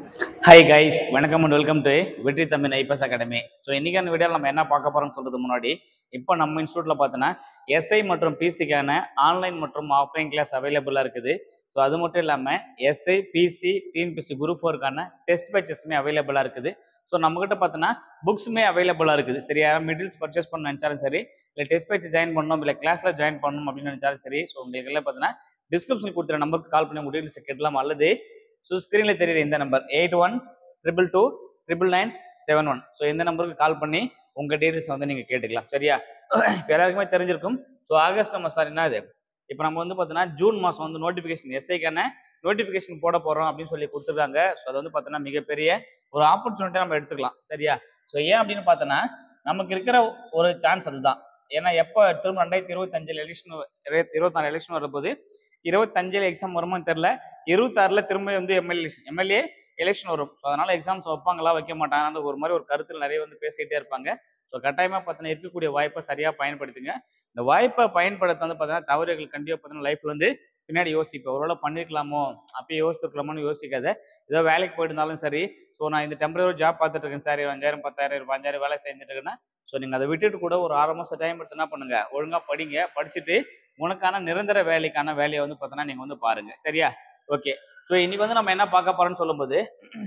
hi guys வணக்கம் and welcome to Vetri Tamil IPS academy so இன்னைக்கான வீடியோவில் நம்ம என்ன பார்க்க போறோம்னு சொல்றது முன்னாடி இப்போ நம்ம இன்ஸ்டியூட்ல பார்த்தோன்னா எஸ்ஐ மற்றும் பிசிக்கான ஆன்லைன் மற்றும் ஆஃப்லைன் கிளாஸ் அவைலபிளாக இருக்குது ஸோ அது மட்டும் இல்லாமல் எஸ்ஐ பிசி டிஎன்பிசி குரூப் ஃபோருக்கான டெஸ்ட் பேச்சஸுமே அவைலபிளாக இருக்குது ஸோ நம்மகிட்ட பார்த்தோன்னா புக்ஸுமே அவைலபிளாக இருக்குது சரி யாரும் மிடில்ஸ் பர்ச்சேஸ் பண்ண நினச்சாலும் சரி இல்லை டெஸ்ட் பேட்ச் ஜாயின் பண்ணணும் இல்லை கிளாஸில் ஜாயின் பண்ணணும் அப்படின்னு நினச்சாலும் சரி ஸோ உங்களுக்கு எல்லாம் பார்த்தீங்கன்னா டிஸ்கிரிப்ஷன் கொடுத்துற நம்பருக்கு கால் பண்ணி முடிவு கேட்கலாம் அல்லது ஸோ ஸ்க்ரீனில் தெரியுற இந்த number eight one triple two triple nine seven one so இந்த நம்பருக்கு கால் பண்ணி உங்கள் டீட்டெயில்ஸ் வந்து நீங்கள் கேட்டுக்கலாம் சரியா இப்போ எல்லாருக்குமே தெரிஞ்சிருக்கும் ஸோ ஆகஸ்ட் நம்ம சார் என்ன இது இப்போ நம்ம வந்து பார்த்தோன்னா ஜூன் மாதம் வந்து நோட்டிஃபிகேஷன் எஸ்ஐக்கான நோட்டிஃபிகேஷன் போட போகிறோம் அப்படின்னு சொல்லி கொடுத்துருக்காங்க ஸோ அது வந்து பார்த்தோன்னா மிகப்பெரிய ஒரு ஆப்பர்ச்சுனிட்டி நம்ம எடுத்துக்கலாம் சரியா ஸோ ஏன் அப்படின்னு பார்த்தோன்னா நமக்கு இருக்கிற ஒரு சான்ஸ் அதுதான் ஏன்னா எப்போ திரும்ப ரெண்டாயிரத்தி இருபத்தஞ்சில் எலெக்ஷன் இருபத்தாறு எலெக்ஷன் வரும்போது இருபத்தஞ்சில் எக்ஸாம் வருமான்னு தெரில இருபத்தாறுல திரும்ப வந்து எம்எல்ஏ எம்எல்ஏ எலெக்ஷன் வரும் ஸோ அதனால எக்ஸாம்ஸ் வைப்பாங்களா வைக்க மாட்டாங்கன்னு ஒரு மாதிரி ஒரு கருத்தில் நிறைய வந்து பேசிக்கிட்டே இருப்பாங்க ஸோ கட்டாயமாக பார்த்தீங்கன்னா இருக்கக்கூடிய வாய்ப்பை சரியாக பயன்படுத்துங்க இந்த வாய்ப்பை பயன்படுத்த வந்து பார்த்தீங்கன்னா தவறுகள் கண்டிப்பாக பார்த்தீங்கன்னா லைஃப்ல வந்து பின்னாடி யோசிப்பேன் ஒருவேளை பண்ணிருக்கலாமோ அப்பயே யோசிச்சிருக்கலாமோன்னு யோசிக்காத ஏதோ வேலைக்கு போயிருந்தாலும் சரி ஸோ நான் இந்த டெம்பரரி ஜாப் பார்த்துட்டு இருக்கேன் சார் அஞ்சாயிரம் பத்தாயிரம் அஞ்சாயிரம் வேலை செஞ்சுட்டு இருக்கேன்னா ஸோ நீங்கள் அதை விட்டுட்டு கூட ஒரு ஆறு மாதம் டைம் எடுத்து என்ன பண்ணுங்க ஒழுங்காக படிங்க படிச்சுட்டு உனக்கான நிரந்தர வேலைக்கான வேலையை வந்து பார்த்தோன்னா நீங்கள் வந்து பாருங்க சரியா ஓகே ஸோ இன்னைக்கு வந்து நம்ம என்ன பார்க்க போறோம்னு சொல்லும்போது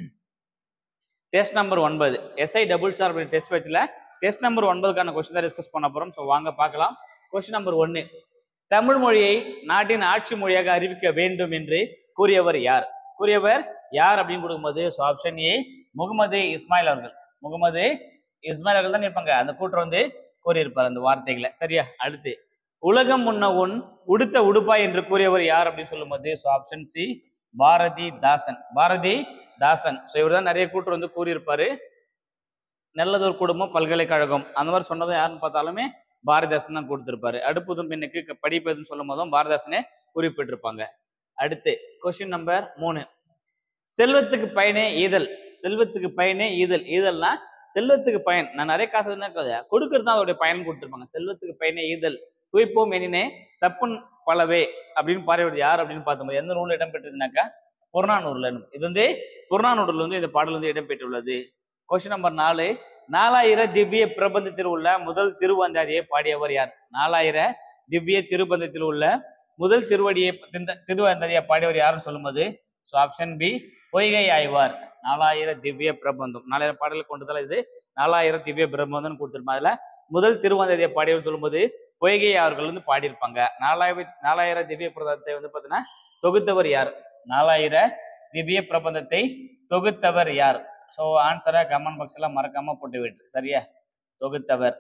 டெஸ்ட் நம்பர் ஒன்பது எஸ்ஐ டபுள் ஸ்டார் அப்படி டெஸ்ட் பேச்சில் டெஸ்ட் நம்பர் ஒன்பதுக்கான கொஸ்டின் தான் டிஸ்கஸ் பண்ண போறோம் ஸோ வாங்க பார்க்கலாம் கொஸ்டின் நம்பர் ஒன்று தமிழ் மொழியை நாட்டின் ஆட்சி மொழியாக அறிவிக்க வேண்டும் என்று கூறியவர் யார் கூறியவர் யார் அப்படின்னு கொடுக்கும்போது so option A Mohammed Ismail அவர்கள் முகமது இஸ்மாயில் அவர்கள் தான் இருப்பாங்க அந்த கூற்று வந்து கூறியிருப்பார் அந்த வார்த்தைகளை சரியா அடுத்து உலகம் முன்ன உன் உடுத்த உடுப்பாய் என்று கூறியவர் யார் அப்படின்னு சொல்லும்போது so option C Bharathidasan Bharathidasan so இவர் தான் நிறைய கூற்று வந்து கூறியிருப்பாரு நல்லதொரு குடும்பம் பல்கலைக்கழகம் அந்த மாதிரி சொன்னதும் யாருன்னு பார்த்தாலுமே பாரதிதாசன் தான் கொடுத்திருப்பாரு அடுப்புதும் பெண்ணுக்கு க- படிப்பதுன்னு சொல்லும் போதும் பாரதிதாசனே குறிப்பிட்டிருப்பாங்க அடுத்து கொஸ்டின் நம்பர் மூணு செல்வத்துக்கு பயனே ஈதல் செல்வத்துக்கு பயனே ஈதல் ஈதல்னா செல்வத்துக்கு பயன் நான் நிறைய காசு இருந்தா கதை கொடுக்கறது தான் அதோடைய பயன் கொடுத்துருப்பாங்க செல்வத்துக்கு பயனே ஈதல் துய்ப்போம் எனினே தப்புன் பலவே அப்படின்னு பாடுவது யார் அப்படின்னு பார்த்தோம் எந்த நூல்ல இடம்பெற்றதுனாக்கா புறநானூர்ல இது வந்து புறநானூர்ல வந்து இந்த பாடல் வந்து இடம்பெற்றுள்ளது கொஸ்டின் நம்பர் நாலு நாலாயிர திவ்ய பிரபந்தத்தில் உள்ள முதல் திருவந்தாதியை பாடியவர் யார் நாலாயிர திவ்ய திருபந்தத்தில் உள்ள முதல் திருவடியை திந்த- திருவந்தாதியை பாடியவர் யாருன்னு சொல்லும்போது so option B Poigai Alvar Nalayira Divya பிரபந்தம் நாலாயிரம் பாடல்கள் கொண்டதால இது நாலாயிரம் திவ்ய பிரபந்தம் கொடுத்துருப்பாங்க அதுல முதல் திருவந்தாதியை பாடியவர் சொல்லும்போது பொய்கை அவர்கள் வந்து பாடியிருப்பாங்க நாலாயிரம் நாலாயிரம் திவ்ய பிரபந்தத்தை வந்து பார்த்தீங்கன்னா தொகுத்தவர் யார் நாலாயிர திவ்ய பிரபந்தத்தை தொகுத்தவர் யார் ஸோ ஆன்சரை கமெண்ட் பாக்ஸ் எல்லாம் மறக்காம போட்டு விட்டு சரியா தொகுத்தவர்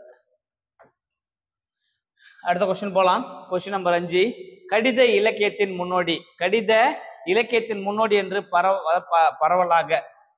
அடுத்த கொஸ்டின் போலாம் கொஸ்டின் நம்பர் அஞ்சு கடித இலக்கியத்தின் முன்னோடி கடித இலக்கியத்தின் முன்னோடி என்று பரவ ப- பரவலாக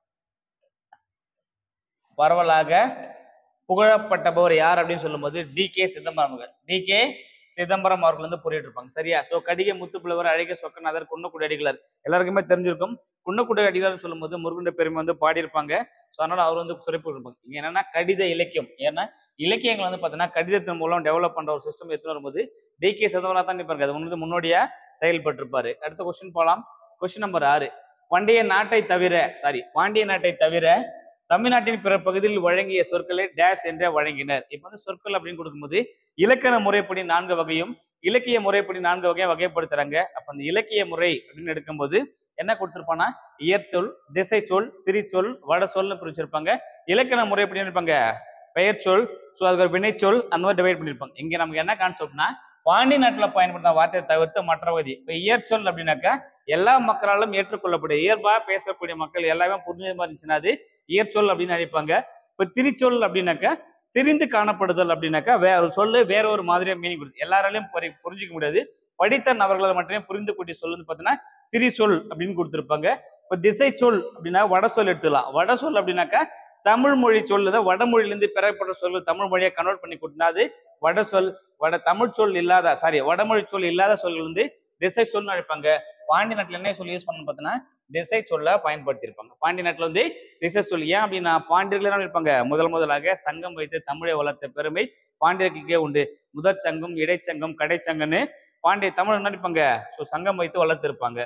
பரவலாக புகழப்பட்டவர் யார் அப்படின்னு சொல்லும்போது டி கே சிதம்பரம் அவர்கள் டி கே சிதம்பரம் அவர்கள் வந்து புரியிட்டு இருப்பாங்க சரியா சோ கடிகை முத்துப்புலவர் அழகிய சொக்கநாதர் குன்னக்குடி அடிகளார் எல்லாருக்குமே தெரிஞ்சிருக்கும் குன்னக்குடி அடிகளார் சொல்லும்போது முருகண்ட பெருமை வந்து பாடியிருப்பாங்க ஸோ அதனால அவர் வந்து சிறப்பு இருப்பாங்க இங்க என்னன்னா கடித இலக்கியம் ஏன்னா இலக்கியங்கள் வந்து பார்த்தீங்கன்னா கடிதத்தின் மூலம் டெவலப் பண்ற ஒரு சிஸ்டம் எடுத்துன்னு வரும்போது டி கே சிதம்பரம் தான் இருப்பாங்க அது வந்து முன்னோடியா செயல்பட்டிருப்பாரு அடுத்த கொஸ்டின் போலாம் கொஸ்டின் நம்பர் ஆறு பண்டைய நாட்டை தவிர சாரி பாண்டிய நாட்டை தவிர தமிழ்நாட்டின் பிற பகுதியில் வழங்கிய சொற்களை டேஷ் என்றே வழங்கினர் இப்போ வந்து சொற்கள் அப்படின்னு கொடுக்கும்போது இலக்கண முறைப்படி நான்கு வகையும் இலக்கிய முறைப்படி நான்கு வகையும் வகைப்படுத்துறாங்க அப்ப அந்த இலக்கிய முறை அப்படின்னு எடுக்கும்போது என்ன கொடுத்திருப்பானா இயற்சொல் திசை சொல் திரிச்சொல் வட சொல்னு பிரிச்சிருப்பாங்க இலக்கண முறைப்படி இருப்பாங்க பெயர் சொல் ஸோ அதுக்கு ஒரு வினைச்சொல் அந்த மாதிரி டிவைட் பண்ணியிருப்பாங்க இங்க நமக்கு என்ன கான்செப்ட்னா பாண்டி நாட்டுல பயன்படுத்த வார்த்தையை தவிர்த்து மற்ற பகுதி இப்போ இயற்சொல் அப்படின்னாக்கா எல்லா மக்களாலும் ஏற்றுக்கொள்ளக்கூடிய இயல்பா பேசக்கூடிய மக்கள் எல்லாமே புரிஞ்ச மாதிரி இருந்துச்சுன்னா அது இயற்சொல் அப்படின்னு நினைப்பாங்க இப்போ திரிச்சொல் அப்படின்னாக்கா திரிந்து காணப்படுதல் அப்படின்னாக்கா வேற ஒரு சொல்லு வேற ஒரு மாதிரியா மீனிங் கொடுது எல்லாராலையும் புரி- புரிஞ்சிக்க முடியாது படித்த நபர்களால் மட்டுமே புரிந்துக்கூடிய சொல் வந்து பார்த்தீங்கன்னா திரிசொல் அப்படின்னு கொடுத்துருப்பாங்க இப்போ திசை சொல் அப்படின்னா வட சொல் எடுத்துக்கலாம் வட சொல் அப்படின்னாக்கா தமிழ் மொழி சொல் தான் வடமொழியிலிருந்து பெறப்பட்ட சொல் தமிழ் மொழியை கன்வெர்ட் பண்ணி கொடுத்தா அது வட சொல் வட தமிழ் சொல் இல்லாத சாரி வடமொழி சொல் இல்லாத சொல்கள் வந்து திசை சொல்னு அழைப்பாங்க பாண்டி நாட்டுல என்ன சொல் யூஸ் பண்ணு பார்த்தீங்கன்னா திசை சொல்ல பயன்படுத்தியிருப்பாங்க பாண்டி நாட்டுல வந்து திசை சொல் ஏன் அப்படின்னா பாண்டியர்கள் என்ன இருப்பாங்க முதல் முதலாக சங்கம் வைத்து தமிழை வளர்த்த பெருமை பாண்டியர்களுக்கே உண்டு முதற் சங்கம் இடைச்சங்கம் கடைச்சங்கம்னு பாண்டிய தமிழ் என்ன இருப்பாங்க ஸோ சங்கம் வைத்து வளர்த்திருப்பாங்க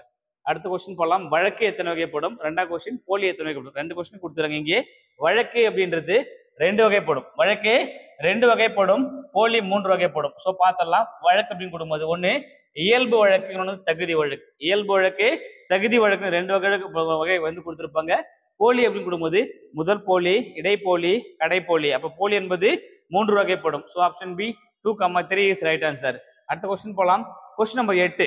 அடுத்த கொஸ்டின் போகலாம் வழக்கு எத்தனை வகைப்படும் ரெண்டாவது கொஸ்டின் போலி எத்தனை வகைப்படும் ரெண்டு கொஸ்டின் கொடுத்துருங்க இங்கே வழக்கு அப்படின்றது ரெண்டு வகைப்படும் வழக்கு ரெண்டு வகைப்படும் போலி மூன்று வகைப்படும் ஸோ பார்த்தரலாம் வழக்கு அப்படின்னு கொடுக்கும்போது ஒன்று இயல்பு வழக்கு இன்னொன்று தகுதி வழக்கு இயல்பு வழக்கு தகுதி வழக்கு ரெண்டு வகை வகை வந்து கொடுத்துருப்பாங்க போலி அப்படின்னு கொடுக்கும்போது முதல் போலி இடைப்போலி கடைப்போலி அப்போ போலி என்பது மூன்று வகைப்படும் so option B two comma three is right answer அடுத்த கொஸ்டின் போகலாம் கொஸ்டின் நம்பர் எட்டு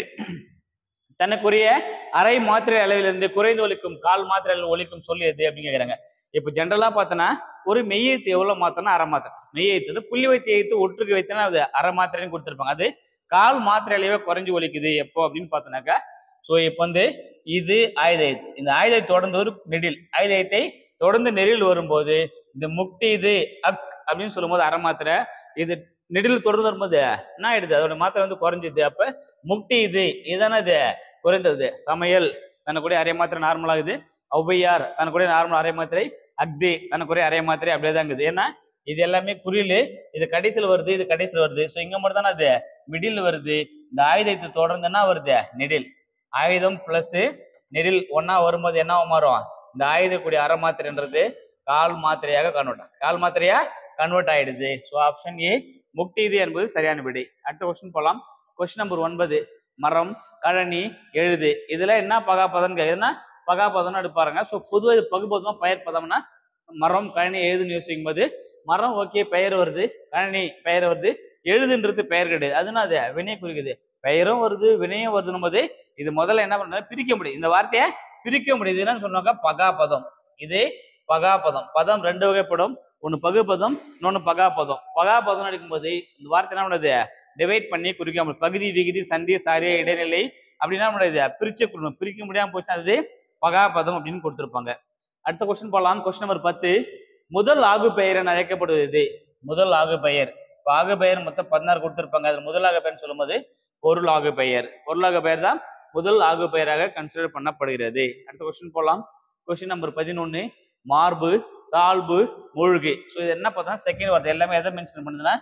தனக்குரிய அரை மாத்திரை அளவிலிருந்து குறைந்து ஒலிக்கும் கால் மாத்திரை அளவில் ஒலிக்கும் சொல்லி எது அப்படின்னு கேட்குறாங்க இப்போ ஜென்ரலா பார்த்தோன்னா ஒரு மெய்யெழுத்து எவ்வளவு மாத்திரம்னா அரை மாத்திரை மெய்யெழுத்து வந்து புள்ளி வச்சு எழுத்து ஒற்றுக்கு வைத்தனா அது அரை மாத்திரைன்னு கொடுத்துருப்பாங்க அது கால் மாத்திரை அளவே குறைஞ்சு ஒலிக்குது எப்போ அப்படின்னு பார்த்தோன்னாக்கா ஸோ இப்போ வந்து இது ஆயுத எழுத்து இந்த ஆயுதை தொடர்ந்து ஒரு நெடில் ஆயுத எழுத்தை தொடர்ந்து நெடில் வரும்போது இந்த முக்தி இது அக் அப்படின்னு சொல்லும்போது அரை மாத்திரை இது நெடில் தொடர்ந்து வரும்போது என்ன ஆயிடுது அதோட மாத்திரை வந்து குறைஞ்சிது அப்ப முக்தி இது இதானே இது குறைந்தது சமையல் தனக்குடைய அரை மாத்திரை நார்மல் ஆகுது ஔவையார் தனக்குடைய நார்மல் அரை மாத்திரை அக்தி தனக்குரிய அரை மாத்திரை அப்படியே தான் இருக்குது ஏன்னா இது எல்லாமே குறியில் இது கடைசியில் வருது இது கடைசியில் வருது ஸோ இங்க மட்டும் தானே அது மிடில் வருது இந்த ஆயுதத்தை தொடர்ந்து என்ன வருது நெடில் ஆயுதம் பிளஸ் நெடில் ஒன்னா வரும்போது என்ன மாறும் இந்த ஆயுதக்கூடிய அரை மாத்திரைன்றது கால் மாத்திரையாக கன்வெர்ட் கால் மாத்திரையா கன்வெர்ட் ஆயிடுது ஸோ ஆப்ஷன் ஏ முக்தி இது என்பது சரியான விடை அடுத்த கொஸ்டின் போலாம் கொஸ்டின் நம்பர் ஒன்பது மரம் கழனி எழுது இதுல என்ன பகாபதம் கேக்குதுன்னா பகாபதம்னு எடுப்பாருங்க ஸோ பொதுவாக இது பகுபதமா பெயர் பதம்னா மரம் கழனி எழுதுன்னு யோசிக்கும் போது மரம் ஓகே பெயர் வருது கழனி பெயர் வருது எழுதுன்றது பெயர் கிடையாது அதுனா அது வினை குறிக்குது பெயரும் வருது வினையும் வருதுன்னும் போது இது முதல்ல என்ன பண்றது பிரிக்க முடியும் இந்த வார்த்தையை பிரிக்க முடியுது என்னன்னு சொன்னாக்கா பகாபதம் இது பகாபதம் பதம் ரெண்டு வகைப்படும் ஒன்று பகுபதம் இன்னொன்று பகாபதம் பகாபதம் எடுக்கும்போது இந்த வார்த்தை என்ன பண்ணுது டிவைட் பண்ணி குறிக்க முடியும் பகுதி விகுதி சந்தி சாரிய இடைநிலை அப்படின்னா முடியாது பிரிச்சு கொடுக்கணும் பிரிக்க முடியாம போச்சு அது பகாபதம் அப்படின்னு கொடுத்துருப்பாங்க அடுத்த கொஸ்டின் போகலாம் கொஸ்டின் நம்பர் பத்து முதல் ஆகு பெயர் என அழைக்கப்படுவது முதல் ஆகு பெயர் இப்போ ஆகு பெயர் மொத்தம் பதினாறு கொடுத்துருப்பாங்க அதில் முதல் ஆகு பெயர்னு சொல்லும்போது பொருள் ஆகு பெயர் பொருள் ஆகு பெயர் தான் முதல் ஆகு பெயராக கன்சிடர் பண்ணப்படுகிறது அடுத்த கொஸ்டின் போகலாம் கொஸ்டின் நம்பர் பதினொன்று மார்பு சால்பு மூழ்கு ஸோ இது என்ன பார்த்தா செகண்ட் வார்த்தை எல்லாமே எதை மென்ஷன் பண்ணுதுன்னா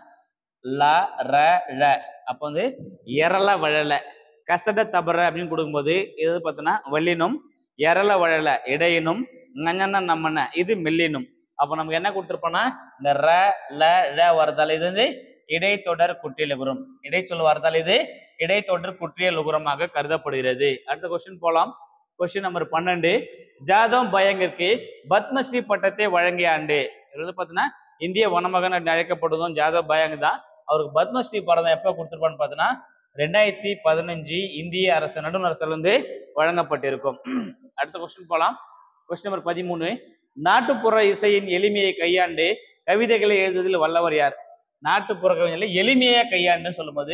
ல ர ழ அப்போ வந்து எரல வழல கசட தபர அப்படின்னு கொடுக்கும்போது இது பார்த்தோன்னா வல்லினும் எரல வழல இடையினும் ngஞன நம்மன இது மெல்லினும் அப்போ நமக்கு என்ன கொடுத்துருப்போம்னா இந்த ர ல ழ வரதால இது வந்து இடைத்தொடர் குற்றியலுகுரம் இடைச்சொல் வரதால் இது இடைத்தொடர் குற்றியலுகுரமாக கருதப்படுகிறது அடுத்த கொஸ்டின் போலாம் கொஸ்டின் நம்பர் பன்னெண்டு ஜாதவ் பயங்கிற்கு பத்மஸ்ரீ பட்டத்தை வழங்கிய ஆண்டு இது வந்து பார்த்தீங்கன்னா இந்திய வனமகன் அப்படின்னு அழைக்கப்படுவதும் ஜாதவ் பயங் தான் அவருக்கு பத்மஸ்ரீ பரதம் எப்போ கொடுத்துருப்பான்னு பார்த்தீங்கன்னா ரெண்டாயிரத்தி பதினஞ்சு இந்திய அரசு நடுவண் அரசால் வந்து வழங்கப்பட்டிருக்கும் அடுத்த கொஸ்டின் போலாம் கொஸ்டின் நம்பர் பதிமூணு நாட்டுப்புற இசையின் எளிமையை கையாண்டு கவிதைகளை எழுதுவதில் வல்லவர் யார் நாட்டுப்புற கவிதைகளை எளிமையா கையாண்டுன்னு சொல்லும்போது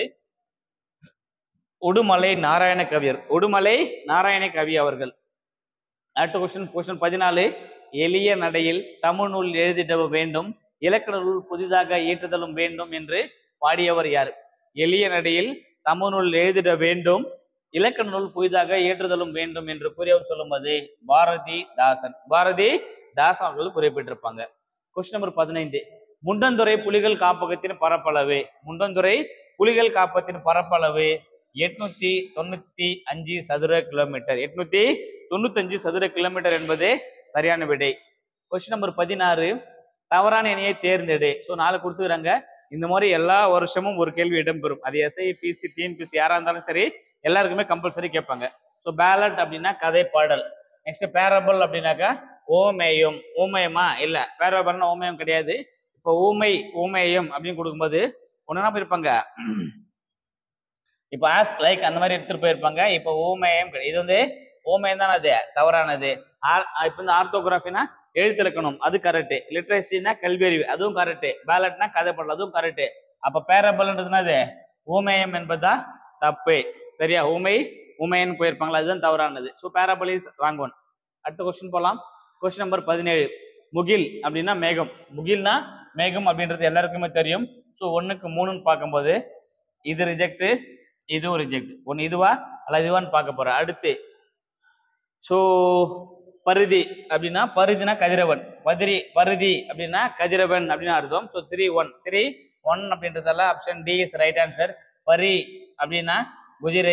உடுமலை நாராயண கவியர் உடுமலை நாராயண கவி அவர்கள் அடுத்த கொஸ்டின் கொஸ்டின் பதினாலு எளிய நடையில் தமிழ் நூல் எழுதிட வேண்டும் இலக்கண நூல் புதிதாக இயற்றுதலும் வேண்டும் என்று பாடியவர் யார் எளிய நடையில் தமிழ் நூல் எழுதிட வேண்டும் இலக்கண நூல் புதிதாக இயற்றுதலும் வேண்டும் என்று கூறியவர் சொல்லும்போது பாரதி தாசன் பாரதி தாசன் அவர்கள் குறிப்பிட்டிருப்பாங்க கொஸ்டின் நம்பர் பதினைந்து முண்டந்துறை புலிகள் காப்பகத்தின் பரப்பளவு முண்டந்துறை புலிகள் காப்பகத்தின் பரப்பளவு எட்நூத்தி தொண்ணூத்தி அஞ்சு சதுர கிலோமீட்டர் எட்நூத்தி தொண்ணூத்தஞ்சு சதுர கிலோமீட்டர் என்பது சரியான விடை கொஸ்டின் நம்பர் பதினாறு தவறான இணையை தேர்ந்தெடு ஸோ நாலு கொடுத்துக்கிறாங்க இந்த மாதிரி எல்லா வருஷமும் ஒரு கேள்வி இடம்பெறும் அது எஸ்ஐ பிசி டிஎன்பிசி யாரா இருந்தாலும் சரி எல்லாருக்குமே கம்பல்சரி கேட்பாங்க ஸோ பேலட் அப்படின்னா கதை பாடல் நெக்ஸ்ட் பேரபிள் அப்படின்னாக்கா ஓமேயம் ஊமயமா இல்ல பேரபிள்னா ஓமயம் கிடையாது இப்போ ஊமை ஊமேயம் அப்படின்னு கொடுக்கும்போது ஒன்னா போயிருப்பாங்க இப்போ ஆஸ் லைக் அந்த மாதிரி எடுத்துட்டு போயிருப்பாங்க இப்போ ஊமேயம் கிடையாது இது வந்து ஓமயம் தான் அது தவறானது ஆர் இப்போ இந்த ஆர்த்தோகிராஃபினா எழுத்திலக்கணம் அது கரெக்ட் லிட்ரேசினா கல்வியறிவு அதுவும் கரெக்ட் பேலட்னா கதை பாடல் அதுவும் கரெக்ட் அப்ப பேரபிள்ன்றதுனா அது ஊமேயம் என்பதுதான் தப்பு சரியா ஊமை ஊமையன்னு போயிருப்பாங்களா அதுதான் தவறானது so parable is wrong one அடுத்த கொஸ்டின் போலாம் கொஸ்டின் நம்பர் பதினேழு முகில் அப்படின்னா மேகம் முகில்னா மேகம் அப்படின்றது எல்லாருக்குமே தெரியும் ஸோ ஒன்றுக்கு மூணுன்னு பார்க்கும்போது இது ரிஜெக்ட் இதுவும் ரிஜெக்ட் ஒன்று இதுவா அல்ல இதுவான்னு பார்க்க போறேன் அடுத்து ஸோ பருதி அப்படின்னா பருதினா கதிரவன் பதிரி பருதி அப்படின்னா கதிரவன் அப்படின்னு அர்த்தம் so three one three one அப்படின்றதால option D is right answer பரி அப்படின்னா குதிரை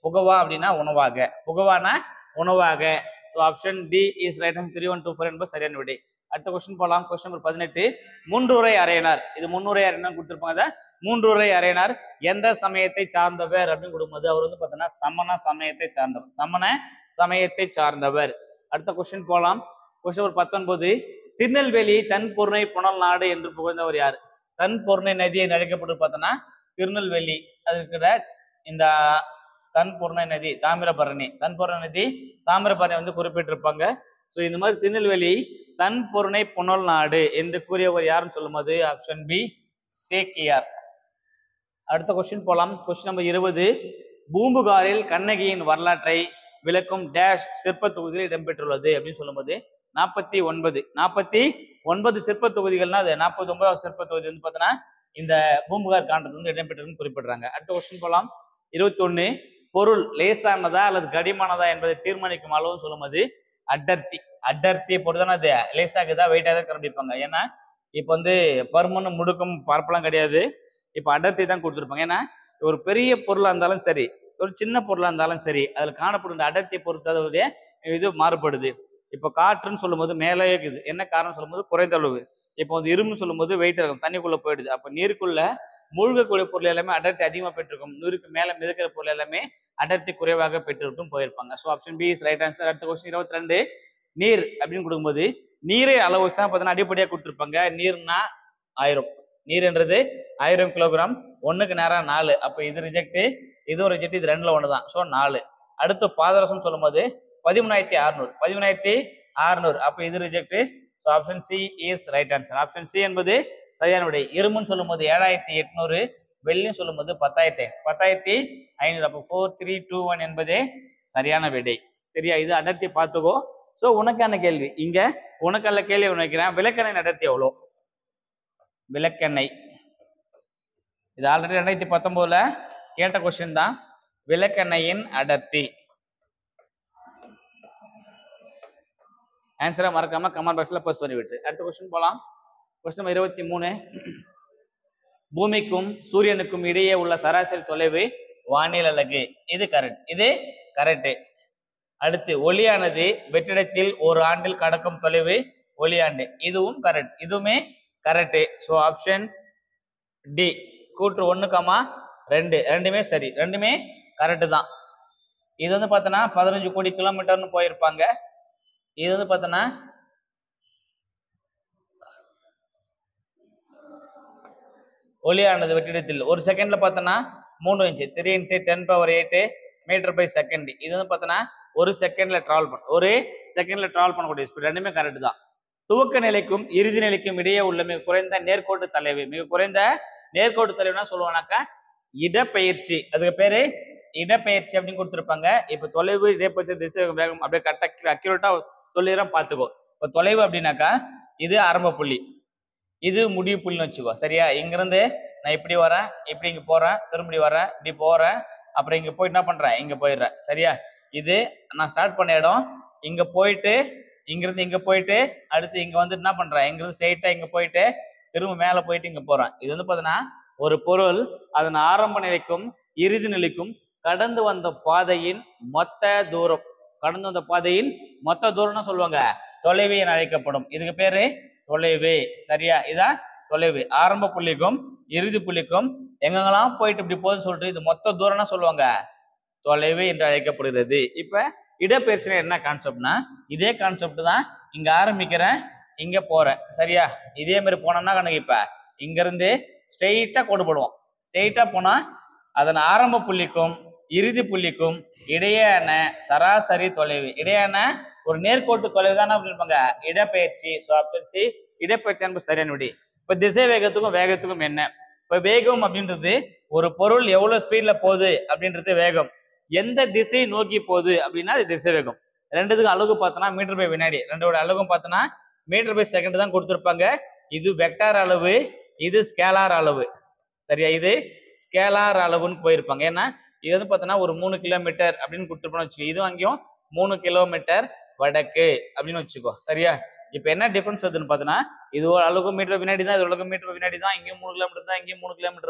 புகவா அப்படின்னா உணவாக புகவானா உணவாக so option D is right answer three one two four என்பது சரியான விடை அடுத்த கொஸ்டின் போகலாம் கொஸ்டின் நம்பர் பதினெட்டு மூன்றுரை அரையனார் இது முன்னுரை அரையனார் கொடுத்துருப்பாங்க அதை மூன்றுரை அரையனார் எந்த சமயத்தை சார்ந்தவர் அப்படின்னு கொடுக்கும்போது அவர் வந்து பார்த்தீங்கன்னா சமண சமயத்தை சார்ந்தவர் சமண சமயத்தை சார்ந்தவர் அடுத்த கொஸ்டின் போகலாம் கொஸ்டின் நம்பர் பத்தொன்பது திருநெல்வேலி தன் பொருணை புனல் நாடு என்று புகழ்ந்தவர் யார் தன் பொருணை நதி என்று அழைக்கப்பட்டு பார்த்தோன்னா திருநெல்வேலி அது இருக்கிற இந்த தன் பொருணை நதி தாமிரபரணி தன் பொருணை நதி தாமிரபரணி வந்து குறிப்பிட்டிருப்பாங்க ஸோ இந்த மாதிரி திருநெல்வேலி தன் பொருணை புனல் நாடு என்று கூறியவர் யாருன்னு சொல்லும்போது ஆப்ஷன் பி சேக்கியார் அடுத்த கொஸ்டின் போலாம் கொஸ்டின் நம்பர் இருபது பூம்புகாரில் கண்ணகியின் வரலாற்றை விளக்கும் டேஷ் சிற்ப தொகுதியில் இடம்பெற்றுள்ளது அப்படின்னு சொல்லும்போது நாற்பத்தி ஒன்பது நாற்பத்தி ஒன்பது சிற்ப தொகுதிகள்னா அது நாற்பத்தி ஒன்பதாவது சிற்ப தொகுதி வந்து பார்த்தோன்னா இந்த பூம்புகார் காண்டத்து வந்து இடம்பெற்றிருக்குன்னு குறிப்பிடுறாங்க அடுத்த கொஸ்டின் போலாம் இருபத்தொன்னு பொருள் லேசானதா அல்லது கடிமானதா என்பதை தீர்மானிக்கும் அளவு சொல்லும்போது அடர்த்தி அடர்த்தியை பொறுத்தான அது லேசாகுதா வெயிட்டாக தான் கண்டுபிடிப்பாங்க ஏன்னா இப்போ வந்து பருமன் முடுக்கும் பரப்பெல்லாம் கிடையாது இப்போ அடர்த்தி தான் கொடுத்துருப்பாங்க ஏன்னா ஒரு பெரிய பொருளாக இருந்தாலும் சரி ஒரு சின்ன பொருளாக இருந்தாலும் சரி அதில் காணப்படுகிற அடர்த்தியை பொறுத்து அதோடைய இது மாறுபடுது இப்போ காற்றுன்னு சொல்லும்போது மேலே இருக்குது என்ன காரணம் சொல்லும்போது குறைந்த அளவு இப்போ வந்து இரும்பு சொல்லும்போது வெயிட் இருக்கும் தண்ணிக்குள்ள போயிடுது அப்போ நீருக்குள்ள மூழ்கக்கூடிய பொருள் எல்லாமே அடர்த்தி அதிகமாக பெற்றிருக்கும் நீருக்கு மேலே மிதக்கிற பொருள் எல்லாமே அடர்த்தி குறைவாக பெற்றிருக்கும் போயிருப்பாங்க so option B is right answer அடுத்த கொஸ்டின் இருபத்தி ரெண்டு நீர் அப்படின்னு கொடுக்கும்போது நீரை அளவு வச்சு தான் பார்த்தீங்கன்னா அடிப்படையாக கொடுத்துருப்பாங்க நீர்னா ஆயிரம் நீர்ன்றது ஆயிரம் கிலோகிராம் ஒன்றுக்கு நேரம் நாலு அப்போ இது ரிஜெக்ட் இதுவும் ரிஜெக்ட் இது ரெண்டுல ஒன்று தான் ஸோ நாலு அடுத்து பாதரசம் சொல்லும்போது பதிமூணாயிரத்தி அறுநூறு பதிமூணாயிரத்தி அறுநூறு அப்போ இது reject so option C is right answer option C என்பது சரியான விடை இரும்புன்னு சொல்லும்போது ஏழாயிரத்தி எட்நூறு வெள்ளியும் சொல்லும்போது பத்தாயிரத்தி பத்தாயிரத்தி ஐநூறு அப்போ ஃபோர் த்ரீ டூ ஒன் என்பதே சரியான விடை சரியா இது அடர்த்தி பார்த்துக்கோ ஸோ உனக்கான கேள்வி இங்க உனக்கான கேள்வி ஒன்று வைக்கிறேன் விளக்கெண்ணெய் அடர்த்தி எவ்வளோ விளக்கெண்ணெய் இது ஆல்ரெடி ரெண்டாயிரத்தி பத்தொன்பதுல கேட்ட கொஸ்டின் தான் விளக்கெண்ணெயின் அடர்த்தி ஆன்சரை மறக்காம கமெண்ட் பாக்ஸ்ல போஸ்ட் பண்ணி விட்டு அடுத்த கொஸ்டின் போலாம் கொஸ்டின் இருபத்தி மூணு பூமிக்கும் சூரியனுக்கும் இடையே உள்ள சராசரி தொலைவு வானியல் அலகு இது கரெக்ட் இது கரெக்ட் அடுத்து ஒளியானது வெற்றிடத்தில் ஒரு ஆண்டில் கடக்கும் தொலைவு ஒளியாண்டு இதுவும் கரெக்ட் இதுவுமே கரெக்ட் ஸோ ஆப்ஷன் டி கூற்று ஒன்று கமா ரெண்டு ரெண்டுமே சரி ரெண்டுமே கரெக்டு தான் இது வந்து பார்த்தோன்னா பதினஞ்சு கோடி கிலோமீட்டர்னு போயிருப்பாங்க இது வந்து பார்த்தோன்னா ஒளியானது வெற்றிடத்தில் ஒரு செகண்ட்ல பார்த்தோன்னா மூணு inch three into ten power eight metre per second இது வந்து பார்த்தோன்னா ஒரு செகண்ட்ல டிராவல் பண்ண ஒரு செகண்ட்ல டிராவல் பண்ணக்கூடிய ஸ்பீட் ரெண்டுமே கரெக்ட் தான் துவக்க நிலைக்கும் இறுதி நிலைக்கும் இடையே உள்ள மிக குறைந்த நேர்கோட்டு தலைவு மிக குறைந்த நேர்கோட்டு தலைவுனா சொல்லுவானாக்கா இடப்பெயர்ச்சி அதுக்கு பேரு இடப்பெயர்ச்சி அப்படின்னு கொடுத்துருப்பாங்க இப்போ தொலைவு இதே பற்றி திசை வேகம் அப்படியே கரெக்டாக அக்யூரேட்டா சொல்லிடுறேன் பார்த்துக்கோ இப்போ தொலைவு அப்படின்னாக்கா இது ஆரம்ப புள்ளி இது முடிவு புள்ளின்னு வச்சுக்கோ சரியா இங்கிருந்து நான் இப்படி வரேன் இப்படி இங்க போறேன் திரும்பி வரேன் இப்படி போறேன் அப்புறம் இங்க போயிட்டு என்ன பண்றேன் இங்க போயிடுறேன் சரியா இது நான் ஸ்டார்ட் பண்ண இடம் இங்க போயிட்டு இங்கிருந்து இங்க போயிட்டு அடுத்து இங்க வந்து என்ன பண்றேன் இங்கிருந்து ஸ்ட்ரெயிட்டா இங்க போயிட்டு திரும்ப மேல போயிட்டு இங்க போறேன் இது வந்து பாத்தீங்கன்னா ஒரு பொருள் அதன் ஆரம்ப நிலைக்கும் இறுதி நிலைக்கும் கடந்து வந்த பாதையின் மொத்த தூரம் கடந்து வந்த பாதையின் மொத்த தூரம்னு சொல்லுவாங்க தொலைவு என அழைக்கப்படும் இதுக்கு பேரு தொலைவு சரியா இதான் தொலைவு ஆரம்ப புள்ளிக்கும் இறுதி புள்ளிக்கும் எங்கெங்கெல்லாம் போயிட்டு இப்படி போகுதுன்னு சொல்லிட்டு இது மொத்த தூரம்னா சொல்லுவாங்க தொலைவு என்று அழைக்கப்படுகிறது இப்ப இடப்பெயர்ச்சினா என்ன கான்செப்ட்னா இதே கான்செப்ட் தான் இங்க ஆரம்பிக்கிறேன் இங்க போறேன் சரியா இதே மாதிரி போனோம்னா கணக்கு இப்ப இங்க இருந்து ஸ்ட்ரெயிட்டா கோடு போடுவோம் ஸ்ட்ரெயிட்டா போனா அதன் ஆரம்ப புள்ளிக்கும் இறுதி புள்ளிக்கும் இடையேயான சராசரி தொலைவு இடையான ஒரு நேர்கோட்டு தொலைவு தான் இருப்பாங்க இடப்பெயர்ச்சி ஸோ ஆப்ஷன் சி இடப்பெயர்ச்சி என்பது சரியான விடி இப்ப திசை வேகத்துக்கும் வேகத்துக்கும் என்ன இப்ப வேகம் அப்படின்றது ஒரு பொருள் எவ்வளவு ஸ்பீட்ல போகுது அப்படின்றது வேகம் எந்த திசை நோக்கி போகுது அப்படின்னா அது திசை வேகம் ரெண்டுத்துக்கும் அலகு பார்த்தோன்னா மீட்டர் பை வினாடி ரெண்டோட அலகும் பார்த்தோன்னா மீட்டர் பை செகண்ட் தான் கொடுத்துருப்பாங்க இது வெக்டார் அளவு இது ஸ்கேலார் அளவு சரியா இது ஸ்கேலார் அளவுன்னு போயிருப்பாங்க ஏன்னா இது வந்து பார்த்தோன்னா ஒரு மூணு கிலோமீட்டர் அப்படின்னு கொடுத்துருப்போம்னு வச்சுக்கோ இதுவும் அங்கேயும் மூணு கிலோமீட்டர் வடக்கு அப்படின்னு வச்சுக்கோ சரியா இப்போ என்ன டிஃபரன்ஸ் வருதுன்னு பார்த்தோன்னா இது ஒரு அலகு மீட்டர் வினாடி தான் இது ஒரு அலகு மீட்டர் வினாடி தான் இங்கேயும் மூணு கிலோமீட்டர் தான் இங்கேயும் மூணு கிலோமீட்டர் தான்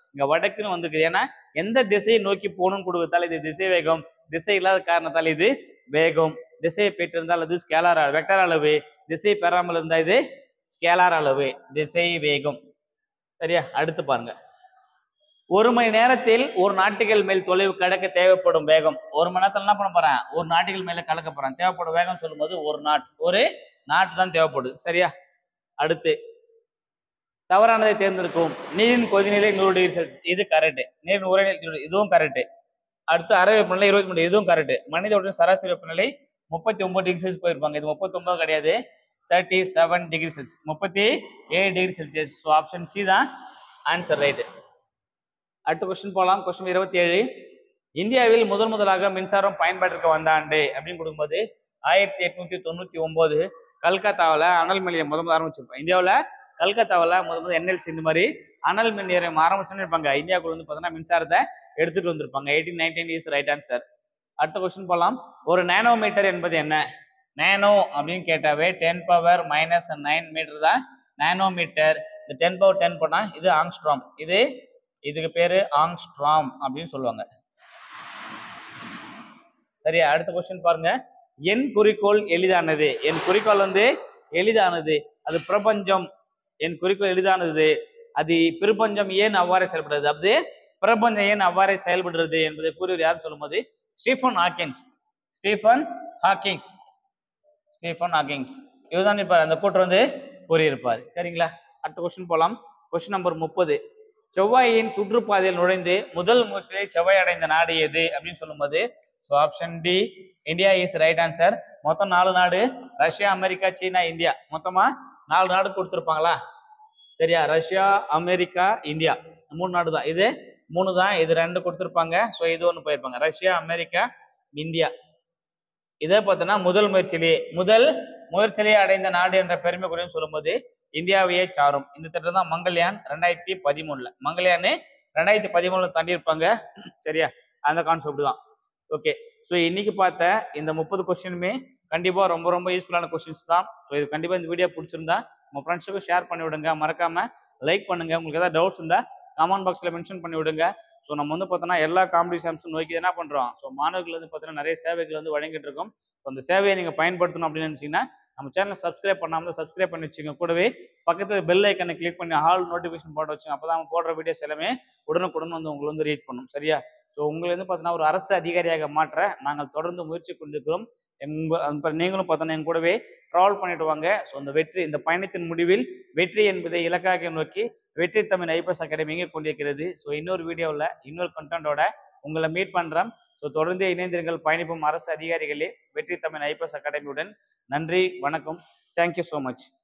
இங்க வடக்குன்னு வந்திருக்குது ஏன்னா எந்த திசையை நோக்கி போகணும்னு கொடுக்கறதால இது திசை வேகம் திசை இல்லாத காரணத்தால் இது வேகம் திசையை பெற்றிருந்தால் அது ஸ்கேலார் வெக்டர் அளவு திசை பெறாமல் இருந்தால் இது ஸ்கேலார் அளவு திசை வேகம் சரியா அடுத்து பாருங்க ஒரு மணி நேரத்தில் ஒரு நாட்டிகள் மேல் தொலைவு கடக்க தேவைப்படும் வேகம் ஒரு மணி நேரத்துல என்ன பண்ண போறேன் ஒரு நாட்டிகள் மேல கடக்க போறேன் தேவைப்படும் வேகம் சொல்லும்போது ஒரு நாட் ஒரு நாட்டு தான் தேவைப்படுது சரியா அடுத்து தவறானதை தேர்ந்தெடுக்கும் நீரின் கொதிநிலை நூறு டிகிரி செல்சியஸ் இது கரெக்ட் நீரின் உரைநிலை இதுவும் கரெக்ட் அடுத்து அரை வெப்பநிலை இருபத்தி மூணு இதுவும் கரெக்ட் மனித உடல் சராசரி வெப்பநிலை முப்பத்தி ஒன்பது டிகிரி செல்சியஸ் போயிருப்பாங்க இது முப்பத்தி ஒன்பது கிடையாது தேர்ட்டி செவன் டிகிரி செல்சியஸ் முப்பத்தி ஏழு degree Celsius so option C தான் ஆன்சர் ரைட் அடுத்த கொஸ்டின் போகலாம் கொஸ்டின் இருபத்தி ஏழு இந்தியாவில் முதல் முதலாக மின்சாரம் பயன்பாட்டிற்கு வந்த ஆண்டு அப்படின்னு கொடுக்கும்போது ஆயிரத்தி எட்நூத்தி தொண்ணூத்தி ஒன்பது கல்கத்தாவில் அனல் மின் நிலையம் முத முதல் ஆரம்பிச்சிருப்போம் இந்தியாவில் கல்கத்தாவில் முத முதல் என்எல்சி இந்த மாதிரி அனல் மின் நிலையம் ஆரம்பிச்சுன்னு இருப்பாங்க இந்தியாவுக்குள்ள வந்து பார்த்தீங்கன்னா மின்சாரத்தை எடுத்துட்டு வந்திருப்பாங்க eighteen nineteen is right answer அடுத்த கொஸ்டின் போகலாம் ஒரு நேனோமீட்டர் என்பது என்ன நேனோ அப்படின்னு கேட்டாவே ten power minus nine metre தான் நேனோமீட்டர் இந்த டென் பவர் டென் பண்ணா இது ஆங்ஸ்ட்ராம் இது இதுக்கு பேரு ஆங்ஸ்ட்ராம் அப்படின்னு சொல்லுவாங்க சரியா அடுத்த கொஸ்டின் பாருங்க என் குறிக்கோள் எளிதானது என் குறிக்கோள் வந்து எளிதானது அது பிரபஞ்சம் என் குறிக்கோள் எளிதானது அது பிரபஞ்சம் ஏன் அவ்வாறே செயல்படுறது அது பிரபஞ்சம் ஏன் அவ்வாறே செயல்படுறது என்பதை கூறியவர் யார் சொல்லும்போது Stephen Hawkins Stephen Hawkings Stephen Hawkings இவர்தான் இருப்பார் அந்த கூட்டம் வந்து கூறியிருப்பார் சரிங்களா அடுத்த கொஸ்டின் போலாம் கொஸ்டின் நம்பர் முப்பது செவ்வாயின் சுற்றுப்பாதையில் நுழைந்து முதல் முயற்சியை செவ்வாய் அடைந்த நாடு எது அப்படின்னு சொல்லும்போது so option D India is right answer மொத்தம் நாலு நாடு ரஷ்யா அமெரிக்கா சீனா இந்தியா மொத்தமா நாலு நாடு கொடுத்துருப்பாங்களா சரியா ரஷ்யா அமெரிக்கா இந்தியா மூணு நாடு தான் இது மூணு தான் இது ரெண்டு கொடுத்துருப்பாங்க ஸோ இது ஒன்று போயிருப்பாங்க ரஷ்யா அமெரிக்கா இந்தியா இதே பார்த்தோன்னா முதல் முயற்சியிலேயே முதல் முயற்சியிலேயே அடைந்த நாடு என்ற பெருமை குறியும் சொல்லும்போது இந்தியாவையே சாரும் இந்த திட்டம் தான் மங்கள்யான் ரெண்டாயிரத்தி பதிமூணுல மங்கள்யான் ரெண்டாயிரத்தி பதிமூணுல தாண்டி இருப்பாங்க சரியா அந்த கான்செப்ட் தான் ஓகே ஸோ இன்னைக்கு பார்த்த இந்த முப்பது கொஸ்டினுமே கண்டிப்பா ரொம்ப ரொம்ப யூஸ்ஃபுல்லான கொஸ்டின்ஸ் தான் ஸோ இது கண்டிப்பா இந்த வீடியோ பிடிச்சிருந்தா உங்க ஃப்ரெண்ட்ஸுக்கும் ஷேர் பண்ணி விடுங்க மறக்காம லைக் பண்ணுங்க உங்களுக்கு ஏதாவது டவுட்ஸ் இருந்தா கமெண்ட் பாக்ஸ்ல மென்ஷன் பண்ணி விடுங்க ஸோ நம்ம வந்து பார்த்தோன்னா எல்லா காம்படிஷன்ஸும் நோக்கி என்ன பண்றோம் ஸோ மாணவர்கள் வந்து பார்த்தீங்கன்னா நிறைய சேவைகள் வந்து வழங்கிட்டு இருக்கோம் ஸோ அந்த சேவையை நீங்க பயன்படுத்தணும் அப்படின்னு நினைச்சீங்கன்னா நம்ம சேனலை சப்ஸ்கிரைப் பண்ணாமல் சப்ஸ்கிரைப் பண்ணி வச்சுங்க கூடவே பக்கத்துல பெல் ஐக்கனை கிளிக் பண்ணி ஆல் நோட்டிஃபிகேஷன் போட்டு வச்சுங்க அப்பதான் நம்ம போடுற வீடியோஸ் எல்லாமே உடனுக்குடன் வந்து உங்களை வந்து ரீச் பண்ணும் சரியா ஸோ உங்களை வந்து பார்த்தீங்கன்னா ஒரு அரசு அதிகாரியாக மாற்ற நாங்கள் தொடர்ந்து முயற்சி கொண்டிருக்கிறோம் என்ப- அப்ப நீங்களும் பார்த்தோன்னா என் கூடவே ட்ராவல் பண்ணிட்டு வாங்க ஸோ இந்த வெற்றி இந்த பயணத்தின் முடிவில் வெற்றி என்பதை இலக்காக நோக்கி வெற்றி தமிழ் ஐபிஎஸ் அகாடமி இங்கே கொண்டிருக்கிறது ஸோ இன்னொரு வீடியோவில் இன்னொரு கண்டென்ட்டோட உங்களை மீட் பண்ணுறேன் ஸோ தொடர்ந்து இணைந்திருங்கள் பயணிப்பும் அரசு அதிகாரிகளே வெற்றி தமிழ் ஐபிஎஸ் அகாடமியுடன் நன்றி வணக்கம் தேங்க்யூ ஸோ மச்